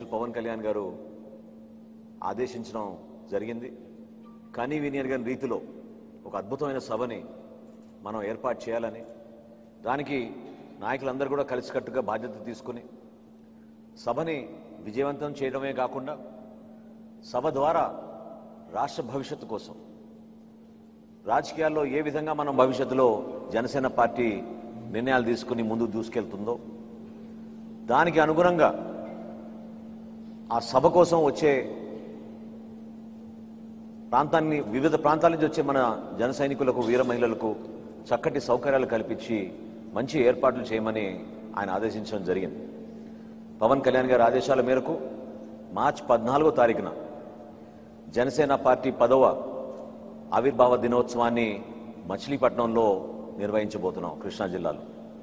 అధ్యక్షులు పవన్ కళ్యాణ్ గారు ఆదేశించడం జరిగింది కానీ వినియర్ గారి రీతిలో ఒక అద్భుతమైన సభని మనం ఏర్పాటు చేయాలని దానికి నాయకులందరూ కూడా కలిసికట్టుగా బాధ్యత తీసుకుని సభని విజయవంతం చేయడమే కాకుండా సభ ద్వారా రాష్ట్ర భవిష్యత్తు కోసం రాజకీయాల్లో ఏ విధంగా మనం భవిష్యత్తులో జనసేన పార్టీ నిర్ణయాలు తీసుకుని ముందుకు దూసుకెళ్తుందో దానికి అనుగుణంగా ఆ సభ కోసం వచ్చే ప్రాంతాన్ని వివిధ ప్రాంతాల నుంచి వచ్చే మన జన సైనికులకు వీర మహిళలకు చక్కటి సౌకర్యాలు కల్పించి మంచి ఏర్పాట్లు చేయమని ఆయన ఆదేశించడం జరిగింది పవన్ కళ్యాణ్ గారి ఆదేశాల మేరకు మార్చి పద్నాలుగో తారీఖున జనసేన పార్టీ పదవ ఆవిర్భావ దినోత్సవాన్ని మచిలీపట్నంలో నిర్వహించబోతున్నాం కృష్ణా జిల్లాలో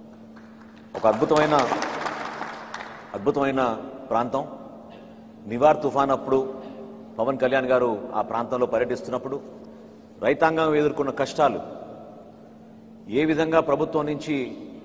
ఒక అద్భుతమైన అద్భుతమైన ప్రాంతం నివార్ తుఫాన్ అప్పుడు పవన్ కళ్యాణ్ గారు ఆ ప్రాంతంలో పర్యటిస్తున్నప్పుడు రైతాంగం ఎదుర్కొన్న కష్టాలు ఏ విధంగా ప్రభుత్వం నుంచి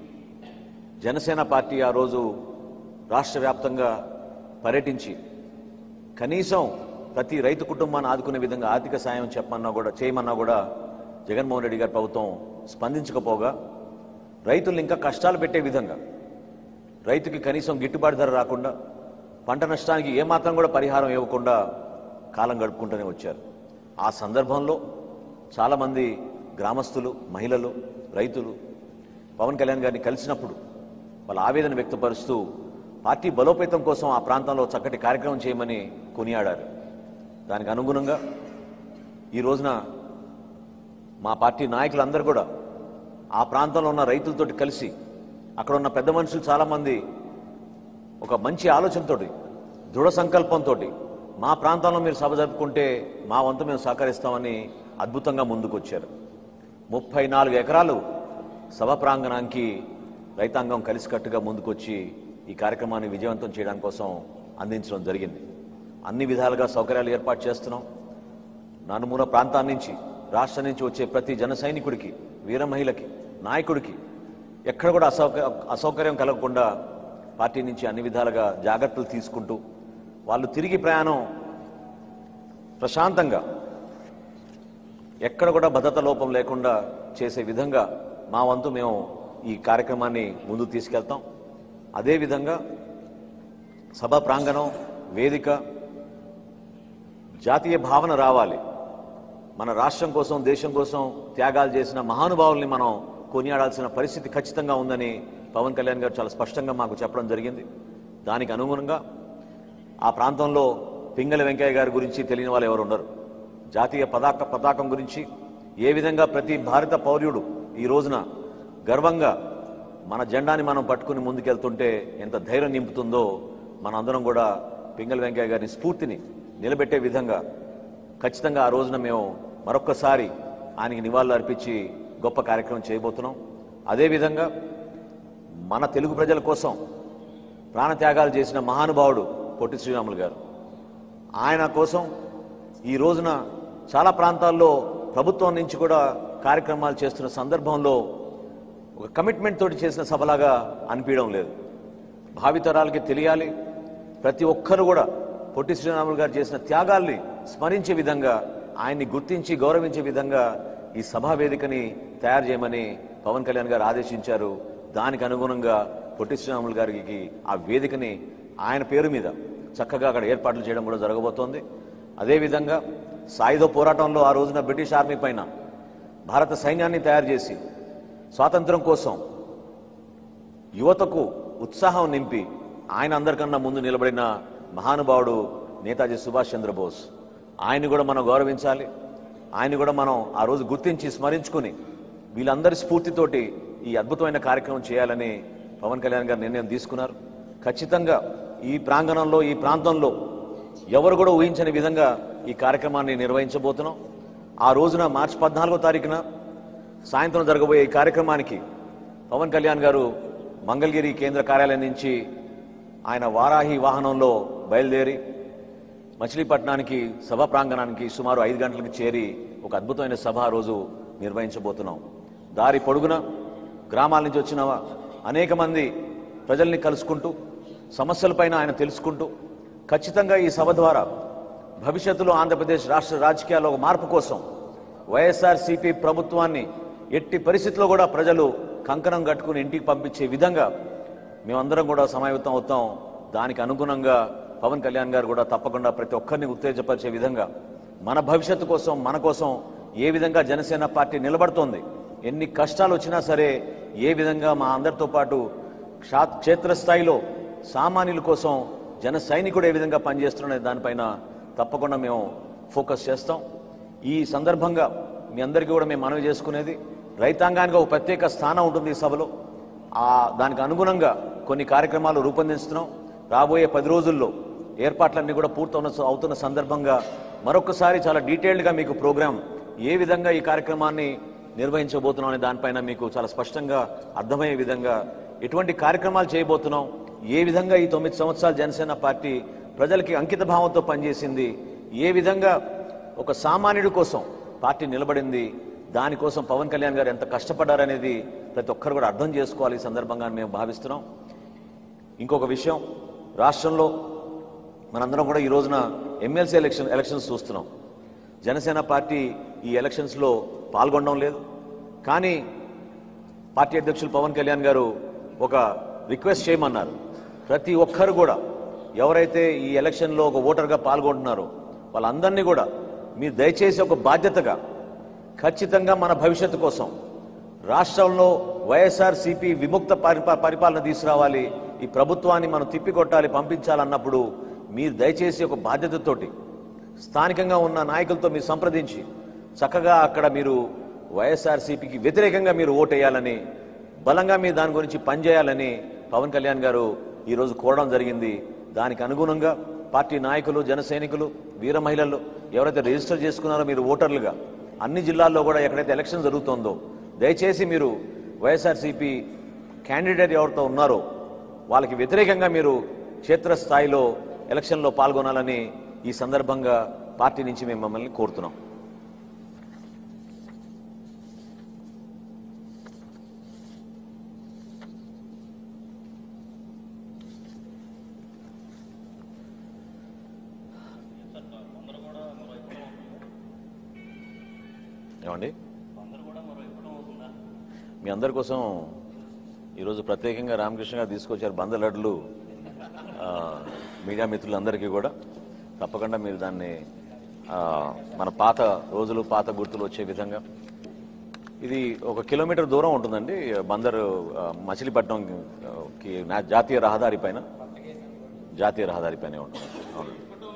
జనసేన పార్టీ ఆ రోజు రాష్ట్ర వ్యాప్తంగా పర్యటించి కనీసం ప్రతి రైతు కుటుంబాన్ని ఆదుకునే విధంగా ఆర్థిక సాయం చెప్పమన్నా కూడా చేయమన్నా కూడా జగన్మోహన్ రెడ్డి గారి ప్రభుత్వం స్పందించకపోగా రైతుల్ని ఇంకా కష్టాలు పెట్టే విధంగా రైతుకి కనీసం గిట్టుబాటు ధర రాకుండా పంట నష్టానికి ఏమాత్రం కూడా పరిహారం ఇవ్వకుండా కాలం గడుపుకుంటూనే వచ్చారు ఆ సందర్భంలో చాలామంది గ్రామస్తులు మహిళలు రైతులు పవన్ కళ్యాణ్ గారిని కలిసినప్పుడు వాళ్ళ ఆవేదన వ్యక్తపరుస్తూ పార్టీ బలోపేతం కోసం ఆ ప్రాంతంలో చక్కటి కార్యక్రమం చేయమని కొనియాడారు దానికి అనుగుణంగా ఈ రోజున మా పార్టీ నాయకులందరూ కూడా ఆ ప్రాంతంలో ఉన్న రైతులతోటి కలిసి అక్కడ ఉన్న పెద్ద మనుషులు చాలామంది ఒక మంచి ఆలోచనతోటి దృఢ సంకల్పంతో మా ప్రాంతంలో మీరు సభ జరుపుకుంటే మా వంతు మేము సహకరిస్తామని అద్భుతంగా ముందుకొచ్చారు ముప్పై నాలుగు ఎకరాలు సభ ప్రాంగణానికి రైతాంగం కలిసికట్టుగా ముందుకొచ్చి ఈ కార్యక్రమాన్ని విజయవంతం చేయడానికి కోసం అందించడం జరిగింది అన్ని విధాలుగా సౌకర్యాలు ఏర్పాటు చేస్తున్నాం నలుమూల ప్రాంతాల నుంచి రాష్ట్రం నుంచి వచ్చే ప్రతి జన సైనికుడికి వీర మహిళకి నాయకుడికి ఎక్కడ కూడా అసౌక అసౌకర్యం కలగకుండా పార్టీ నుంచి అన్ని విధాలుగా జాగ్రత్తలు తీసుకుంటూ వాళ్ళు తిరిగి ప్రయాణం ప్రశాంతంగా ఎక్కడ కూడా భద్రత లోపం లేకుండా చేసే విధంగా మా వంతు మేము ఈ కార్యక్రమాన్ని ముందుకు తీసుకెళ్తాం అదేవిధంగా సభ ప్రాంగణం వేదిక జాతీయ భావన రావాలి మన రాష్ట్రం కోసం దేశం కోసం త్యాగాలు చేసిన మహానుభావుల్ని మనం కొనియాడాల్సిన పరిస్థితి ఖచ్చితంగా ఉందని పవన్ కళ్యాణ్ గారు చాలా స్పష్టంగా మాకు చెప్పడం జరిగింది దానికి అనుగుణంగా ఆ ప్రాంతంలో పింగళి వెంకయ్య గారి గురించి తెలియని వాళ్ళు ఎవరు ఉండరు జాతీయ పతాక పతాకం గురించి ఏ విధంగా ప్రతి భారత పౌరుడు ఈ రోజున గర్వంగా మన జెండాని మనం పట్టుకుని ముందుకెళ్తుంటే ఎంత ధైర్యం నింపుతుందో మనందరం కూడా పింగళి వెంకయ్య గారి స్ఫూర్తిని నిలబెట్టే విధంగా ఖచ్చితంగా ఆ రోజున మేము మరొక్కసారి ఆయనకి నివాళులు అర్పించి గొప్ప కార్యక్రమం చేయబోతున్నాం అదేవిధంగా మన తెలుగు ప్రజల కోసం ప్రాణత్యాగాలు చేసిన మహానుభావుడు పొట్టి శ్రీరాములు గారు ఆయన కోసం ఈ రోజున చాలా ప్రాంతాల్లో ప్రభుత్వం నుంచి కూడా కార్యక్రమాలు చేస్తున్న సందర్భంలో ఒక కమిట్మెంట్ తోటి చేసిన సభలాగా అనిపించడం లేదు భావితరాలకి తెలియాలి ప్రతి ఒక్కరు కూడా పొట్టి శ్రీరాములు గారు చేసిన త్యాగాల్ని స్మరించే విధంగా ఆయన్ని గుర్తించి గౌరవించే విధంగా ఈ సభా వేదికని తయారు చేయమని పవన్ కళ్యాణ్ గారు ఆదేశించారు దానికి అనుగుణంగా పొట్టి శ్రీరాములు గారికి ఆ వేదికని ఆయన పేరు మీద చక్కగా అక్కడ ఏర్పాట్లు చేయడం కూడా జరగబోతోంది అదేవిధంగా సాయుధ పోరాటంలో ఆ రోజున బ్రిటిష్ ఆర్మీ పైన భారత సైన్యాన్ని తయారు చేసి స్వాతంత్రం కోసం యువతకు ఉత్సాహం నింపి ఆయన అందరికన్నా ముందు నిలబడిన మహానుభావుడు నేతాజీ సుభాష్ చంద్రబోస్ ఆయన్ని కూడా మనం గౌరవించాలి ఆయన్ని కూడా మనం ఆ రోజు గుర్తించి స్మరించుకుని వీళ్ళందరి స్ఫూర్తితోటి ఈ అద్భుతమైన కార్యక్రమం చేయాలని పవన్ కళ్యాణ్ గారు నిర్ణయం తీసుకున్నారు ఖచ్చితంగా ఈ ప్రాంగణంలో ఈ ప్రాంతంలో ఎవరు కూడా ఊహించని విధంగా ఈ కార్యక్రమాన్ని నిర్వహించబోతున్నాం ఆ రోజున మార్చి పద్నాలుగో తారీఖున సాయంత్రం జరగబోయే ఈ కార్యక్రమానికి పవన్ కళ్యాణ్ గారు మంగళగిరి కేంద్ర కార్యాలయం నుంచి ఆయన వారాహి వాహనంలో బయలుదేరి మచిలీపట్నానికి సభ ప్రాంగణానికి సుమారు ఐదు గంటలకు చేరి ఒక అద్భుతమైన సభ ఆ రోజు నిర్వహించబోతున్నాం దారి పొడుగున గ్రామాల నుంచి వచ్చిన అనేక మంది ప్రజల్ని కలుసుకుంటూ సమస్యలపైన ఆయన తెలుసుకుంటూ ఖచ్చితంగా ఈ సభ ద్వారా భవిష్యత్తులో ఆంధ్రప్రదేశ్ రాష్ట్ర రాజకీయాల్లో ఒక మార్పు కోసం వైఎస్ఆర్ సిపి ప్రభుత్వాన్ని ఎట్టి పరిస్థితుల్లో కూడా ప్రజలు కంకణం కట్టుకుని ఇంటికి పంపించే విధంగా మేమందరం కూడా సమాయత్తం అవుతాం దానికి అనుగుణంగా పవన్ కళ్యాణ్ గారు కూడా తప్పకుండా ప్రతి ఒక్కరిని ఉత్తేజపరిచే విధంగా మన భవిష్యత్తు కోసం మన కోసం ఏ విధంగా జనసేన పార్టీ నిలబడుతోంది ఎన్ని కష్టాలు వచ్చినా సరే ఏ విధంగా మా అందరితో పాటు క్షా- క్షేత్రస్థాయిలో సామాన్యుల కోసం జన సైనికుడు ఏ విధంగా పనిచేస్తున్న దానిపైన తప్పకుండా మేము ఫోకస్ చేస్తాం ఈ సందర్భంగా మీ అందరికీ కూడా మేము మనవి చేసుకునేది రైతాంగానికి ఒక ప్రత్యేక స్థానం ఉంటుంది ఈ సభలో ఆ దానికి అనుగుణంగా కొన్ని కార్యక్రమాలు రూపొందిస్తున్నాం రాబోయే పది రోజుల్లో ఏర్పాట్లన్నీ కూడా పూర్తవున అవుతున్న సందర్భంగా మరొకసారి చాలా డీటెయిల్డ్గా మీకు ప్రోగ్రాం ఏ విధంగా ఈ కార్యక్రమాన్ని నిర్వహించబోతున్నాం అనే దానిపైన మీకు చాలా స్పష్టంగా అర్థమయ్యే విధంగా ఎటువంటి కార్యక్రమాలు చేయబోతున్నాం ఏ విధంగా ఈ తొమ్మిది సంవత్సరాలు జనసేన పార్టీ ప్రజలకి అంకిత భావంతో పనిచేసింది ఏ విధంగా ఒక సామాన్యుడి కోసం పార్టీ నిలబడింది దానికోసం పవన్ కళ్యాణ్ గారు ఎంత కష్టపడ్డారనేది ప్రతి ఒక్కరు కూడా అర్థం చేసుకోవాలి ఈ సందర్భంగా మేము భావిస్తున్నాం ఇంకొక విషయం రాష్ట్రంలో మనందరం కూడా ఈ రోజున ఎమ్మెల్సీ ఎలక్షన్ ఎలక్షన్స్ చూస్తున్నాం జనసేన పార్టీ ఈ ఎలక్షన్స్లో పాల్గొనడం లేదు కానీ పార్టీ అధ్యక్షులు పవన్ కళ్యాణ్ గారు ఒక రిక్వెస్ట్ చేయమన్నారు ప్రతి ఒక్కరు కూడా ఎవరైతే ఈ ఎలక్షన్లో ఒక ఓటర్గా పాల్గొంటున్నారో వాళ్ళందరినీ కూడా మీరు దయచేసి ఒక బాధ్యతగా ఖచ్చితంగా మన భవిష్యత్తు కోసం రాష్ట్రంలో వైఎస్ఆర్ సిపి విముక్త పరిపా- పరిపాలన తీసుకురావాలి ఈ ప్రభుత్వాన్ని మనం తిప్పికొట్టాలి పంపించాలన్నప్పుడు మీరు దయచేసి ఒక బాధ్యతతోటి స్థానికంగా ఉన్న నాయకులతో మీరు సంప్రదించి చక్కగా అక్కడ మీరు వైఎస్ఆర్సీపీకి వ్యతిరేకంగా మీరు ఓటేయాలని బలంగా మీరు దాని గురించి పనిచేయాలని పవన్ కళ్యాణ్ గారు ఈరోజు కోరడం జరిగింది దానికి అనుగుణంగా పార్టీ నాయకులు జన సైనికులు వీర మహిళలు ఎవరైతే రిజిస్టర్ చేసుకున్నారో మీరు ఓటర్లుగా అన్ని జిల్లాల్లో కూడా ఎక్కడైతే ఎలక్షన్ జరుగుతోందో దయచేసి మీరు వైఎస్ఆర్సీపీ క్యాండిడేట్ ఎవరితో ఉన్నారో వాళ్ళకి వ్యతిరేకంగా మీరు క్షేత్రస్థాయిలో ఎలక్షన్లో పాల్గొనాలని ఈ సందర్భంగా పార్టీ నుంచి మేము మమ్మల్ని కోరుతున్నాం ఏమండి మీ అందరి కోసం ఈరోజు ప్రత్యేకంగా రామకృష్ణ గారు తీసుకొచ్చారు బంద లడ్లు ఆ, మీడియా మిత్రులందరికీ కూడా తప్పకుండా మీరు దాన్ని ఆ, మన పాత రోజులు పాత గుర్తులు వచ్చే విధంగా ఇది ఒక కిలోమీటర్ దూరం ఉంటుందండి బందరు ఆ, మచిలీపట్నం ఆ, కి నా- జాతీయ రహదారి పైన జాతీయ రహదారి పైన ఉంటుంది అవును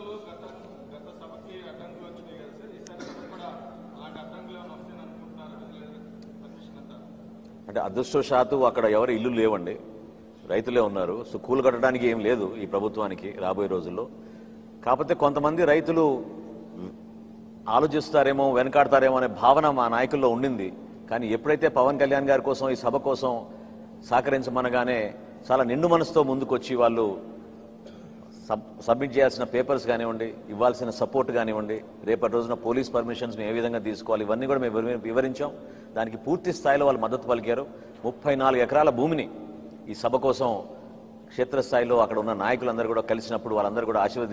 అంటే అదృష్టవశాత్తు అక్కడ ఎవరు ఇల్లు లేవండి రైతులే ఉన్నారు సో కూలు కట్టడానికి ఏం లేదు ఈ ప్రభుత్వానికి రాబోయే రోజుల్లో కాకపోతే కొంతమంది రైతులు ఆలోచిస్తారేమో వెనకాడతారేమో అనే భావన మా నాయకుల్లో ఉండింది కానీ ఎప్పుడైతే పవన్ కళ్యాణ్ గారి కోసం ఈ సభ కోసం సహకరించమనగానే చాలా నిండు మనసుతో ముందుకొచ్చి వాళ్ళు సబ్ సబ్మిట్ చేయాల్సిన పేపర్స్ కానివ్వండి ఇవ్వాల్సిన సపోర్ట్ కానివ్వండి రేపటి రోజున పోలీస్ పర్మిషన్స్ మేము ఏ విధంగా తీసుకోవాలి ఇవన్నీ కూడా మేము వివరి- వివరించాం దానికి పూర్తి స్థాయిలో వాళ్ళు మద్దతు పలికారు ముప్పై నాలుగు ఎకరాల భూమిని ఈ సభ కోసం క్షేత్రస్థాయిలో అక్కడ ఉన్న నాయకులందరూ కూడా కలిసినప్పుడు వాళ్ళందరూ కూడా ఆశీర్వది